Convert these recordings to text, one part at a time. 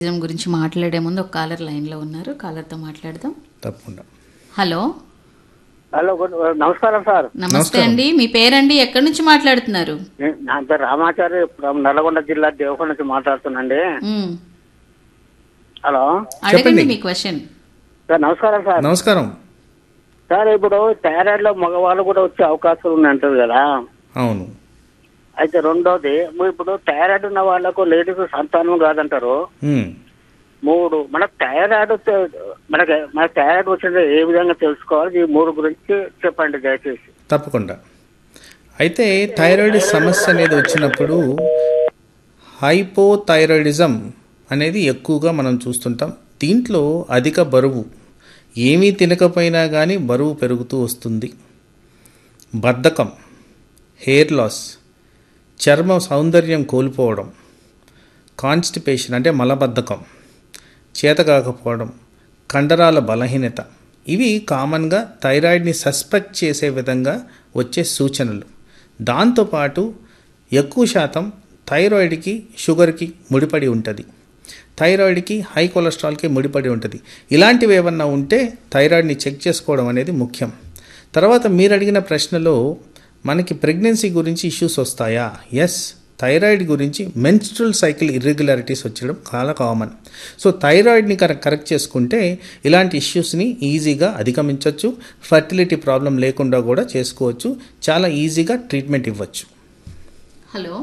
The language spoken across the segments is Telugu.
నిజం గురించి మాట్లాడే ముందు ఒక కాలర్ లైన్లో ఉన్నారు కాలర్తో మాట్లాడదాం తప్పకుండా హలో హలో గుడ్ నమస్కారం సార్ నమస్తే అండి మీ పేరండి ఎక్కడి నుంచి మాట్లాడుతున్నారు నేను- నా పేరు రామాచారి ఫ్రమ్ నల్గొండ జిల్లా దేవకొండ నుంచి మాట్లాడుతున్నాండి మ్మ్. హలో అడగండి చెప్పండి. మీ క్వశ్చన్ సార్ నమస్కారం సార్ నమస్కారం సార్ ఇప్పుడు థైరాయిడ్ లో మగవాళ్ళు కూడా వచ్చే అవకాశాలు ఉన్నాయి అంటారు కదా అవును అయితే రెండోది మీరు ఇప్పుడు థైరాయిడ్ ఉన్న వాళ్ళకు లేడీస్ సంతానం కాదంటారు ఉమ్. మూడు మనకు థైరాయిడ్ తె- మనకి మన థైరాయిడ్ వచ్చింది ఏ విధంగా తెలుసుకోవాలి ఈ మూడు గురించి చెప్పండి దయచేసి తప్పకుండా అయితే థైరాయిడ్ సమస్య అనేది వచ్చినప్పుడు హైపోథైరాయిడిజం అనేది ఎక్కువగా మనం చూస్తుంటాం దీంట్లో అధిక బరువు ఏమీ తినకపోయినా కానీ బరువు పెరుగుతూ వస్తుంది బద్ధకం హెయిర్ లాస్ చర్మ సౌందర్యం కోల్పోవడం కాన్స్టిపేషన్ అంటే మలబద్ధకం చేత కాకపోవడం కండరాల బలహీనత ఇవి కామన్గా థైరాయిడ్ని సస్పెక్ట్ చేసే విధంగా వచ్చే సూచనలు దాంతోపాటు ఎక్కువ శాతం థైరాయిడ్కి షుగర్కి ముడిపడి ఉంటుంది థైరాయిడ్కి హై కొలెస్ట్రాల్కి ముడిపడి ఉంటుంది ఇలాంటివి ఏమన్నా ఉంటే థైరాయిడ్ని చెక్ చేసుకోవడం అనేది ముఖ్యం తర్వాత మీరు అడిగిన ప్రశ్నలో మనకి ప్రెగ్నెన్సీ గురించి ఇష్యూస్ వస్తాయా ఎస్ థైరాయిడ్ గురించి మెన్స్ట్రల్ సైకిల్ ఇర్రెగ్యులారిటీస్ వచ్చడం చాలా కామన్ సో థైరాయిడ్ని కరెక్ట్ కరెక్ట్ చేసుకుంటే ఇలాంటి ఇష్యూస్ని ఈజీగా అధిగమించవచ్చు ఫర్టిలిటీ ప్రాబ్లం లేకుండా కూడా చేసుకోవచ్చు చాలా ఈజీగా ట్రీట్మెంట్ ఇవ్వచ్చు హలో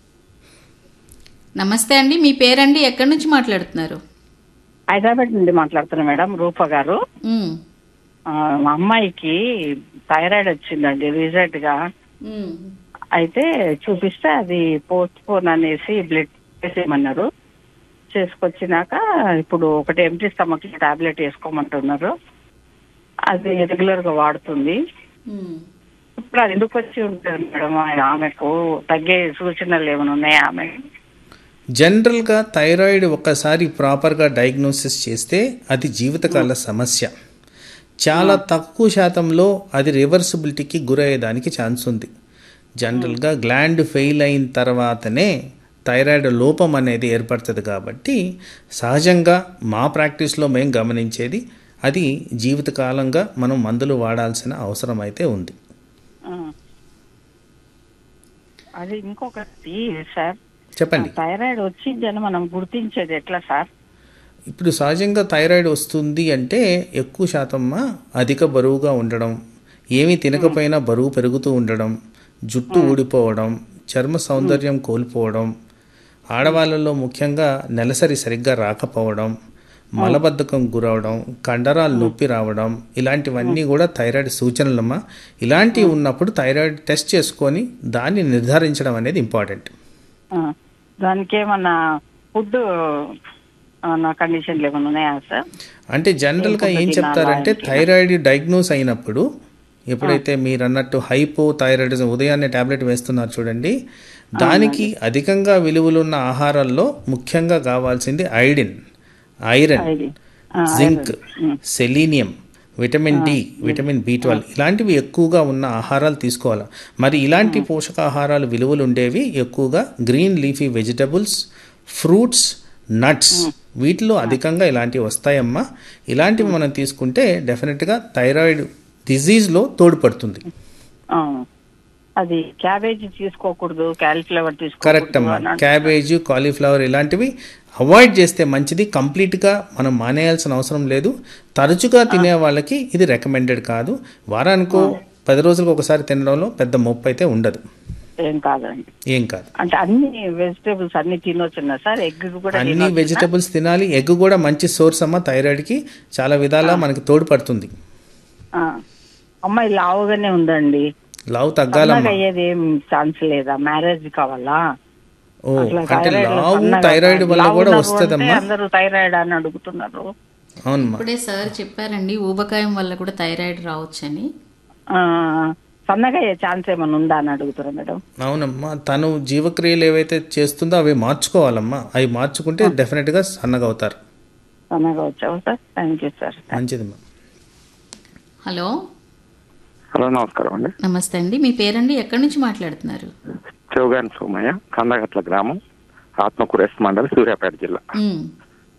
నమస్తే అండి మీ పేరండి ఎక్కడి నుంచి మాట్లాడుతున్నారు హైదరాబాద్ నుండి మాట్లాడుతున్నా మేడం రూప గారు మ్మ్. ఆ, మా అమ్మాయికి థైరాయిడ్ వచ్చిందండి రీసెంట్ గా మ్మ్. అయితే చూపిస్తే అది పోస్ట్ పోన్ అనేసి బ్లడ్ వేసేయమన్నారు చేసుకొచ్చినాక ఇప్పుడు ఒకటి ఎంటీ స్టమక్ టాబ్లెట్ వేసుకోమంటున్నారు అది రెగ్యులర్ గా వాడుతుంది మ్మ్. ఇప్పుడు అది ఎందుకు వచ్చి ఉంటుంది మేడం ఆమెకు తగ్గే సూచనలు ఏమైనా ఉన్నాయా ఆమె జనరల్గా థైరాయిడ్ ఒక్కసారి ప్రాపర్గా డయాగ్నోసిస్ చేస్తే అది జీవితకాల సమస్య చాలా తక్కువ శాతంలో అది రివర్సిబిలిటీకి గురయ్యేదానికి ఛాన్స్ ఉంది జనరల్గా గ్లాండ్ ఫెయిల్ అయిన తర్వాతనే థైరాయిడ్ లోపం అనేది ఏర్పడుతుంది కాబట్టి సహజంగా మా ప్రాక్టీస్లో మేము గమనించేది అది జీవితకాలంగా మనం మందులు వాడాల్సిన అవసరం అయితే ఉంది ఆ. అది ఇంకొకటి సార్ చెప్పండి థైరాయిడ్ వచ్చిందని మనం గుర్తించేది ఎట్లా సార్ ఇప్పుడు సహజంగా థైరాయిడ్ వస్తుంది అంటే ఎక్కువ శాతమ్మా అధిక బరువుగా ఉండడం ఏమీ తినకపోయినా బరువు పెరుగుతూ ఉండడం జుట్టు ఊడిపోవడం చర్మ సౌందర్యం కోల్పోవడం ఆడవాళ్ళలో ముఖ్యంగా నెలసరి సరిగ్గా రాకపోవడం మలబద్ధకం గురవడం కండరాలు నొప్పి రావడం ఇలాంటివన్నీ కూడా థైరాయిడ్ సూచనలమ్మా ఇలాంటివి ఉన్నప్పుడు థైరాయిడ్ టెస్ట్ చేసుకొని దాన్ని నిర్ధారించడం అనేది ఇంపార్టెంట్ ఆ, దానికి ఏమన్నా ఫుడ్ నా కండిషన్లు ఏమైనా ఉన్నాయా సార్ అంటే జనరల్గా ఏం చెప్తారంటే థైరాయిడ్ డయాగ్నోస్ అయినప్పుడు ఎప్పుడైతే మీరు అన్నట్టు హైపో థైరాయిడిజం ఉదయాన్నే టాబ్లెట్ వేస్తున్నారు చూడండి దానికి అధికంగా విలువలున్న ఆహారాల్లో ముఖ్యంగా కావాల్సింది ఐడిన్ ఐరన్ ఇది zinc selenium vitamin D vitamin B twelve ఇలాంటివి ఎక్కువగా ఉన్న ఆహారాలు తీసుకోవాలి మరి ఇలాంటి పోషకాహారాలు విలువలు ఉండేవి ఎక్కువగా green leafy vegetables fruits nuts వీటిలో అధికంగా ఇలాంటివి వస్తాయమ్మా ఇలాంటివి మనం తీసుకుంటే డెఫినెట్గా థైరాయిడ్ డిజీజ్లో తోడ్పడుతుంది ఆ, అది క్యాబేజీ తీసుకోకూడదు క్యాలిఫ్లవర్ కరెక్ట్ అమ్మా తీసుకోకూడదు క్యాబేజ్ కాలీఫ్లవర్ ఇలాంటివి అవాయిడ్ చేస్తే మంచిది కంప్లీట్గా మనం మానేయాల్సిన అవసరం లేదు తరచుగా తినే వాళ్ళకి ఇది రికమెండెడ్ కాదు వారానికో పది రోజులకు ఒకసారి తినడంలో పెద్ద మొప్పు అయితే ఉండదు ఏం కాదండి ఏం కాదు అంటే అన్ని వెజిటేబుల్స్ అన్ని తినొచ్చున్నా సార్ ఎగ్ కూడా అన్ని తినొచ్చునా? వెజిటబుల్స్ తినాలి ఎగ్ కూడా మంచి సోర్స్ అమ్మ థైరాయిడ్కి చాలా విధాలా మనకి తోడ్పడుతుంది ఆ, అమ్మాయి లావుగానే ఉందండి లావు తగ్గాలమ్మా సన్నగా అయ్యేది ఏం ఛాన్స్ లేదా మ్యారేజ్ కావాలా ఓ అట్లా అంటే థైరాయిడ్ లావు సన్నగా- థైరాయిడ్ వల్ల లావు కూడా ఉన్నారు వస్తుందమ్మా అంటే అందరూ థైరాయిడ్ అని అడుగుతున్నారు అవునమ్మా ఇప్పుడే సార్ చెప్పారండి ఊబకాయం వల్ల కూడా థైరాయిడ్ రావచ్చని ఆ, సన్నగా అయ్యే ఛాన్స్ ఏమైనా ఉందా అని అడుగుతున్నారు మేడం అవునమ్మా తను జీవక్రియలు ఏవైతే చేస్తుందో అవి మార్చుకోవాలమ్మా అవి మార్చుకుంటే డెఫినెట్గా సన్నగా అవుతారు సన్నగా వచ్చావు సార్ థ్యాంక్ యూ సార్ మంచిదమ్మా హలో హలో నమస్కారం అండి నమస్తే అండి మీ పేరండి ఎక్కడి నుంచి మాట్లాడుతున్నారు చౌగాని సోమయ్య కందగట్ల గ్రామం ఆత్మకూర ఎస్ మండలి సూర్యాపేట జిల్లా మ్మ్.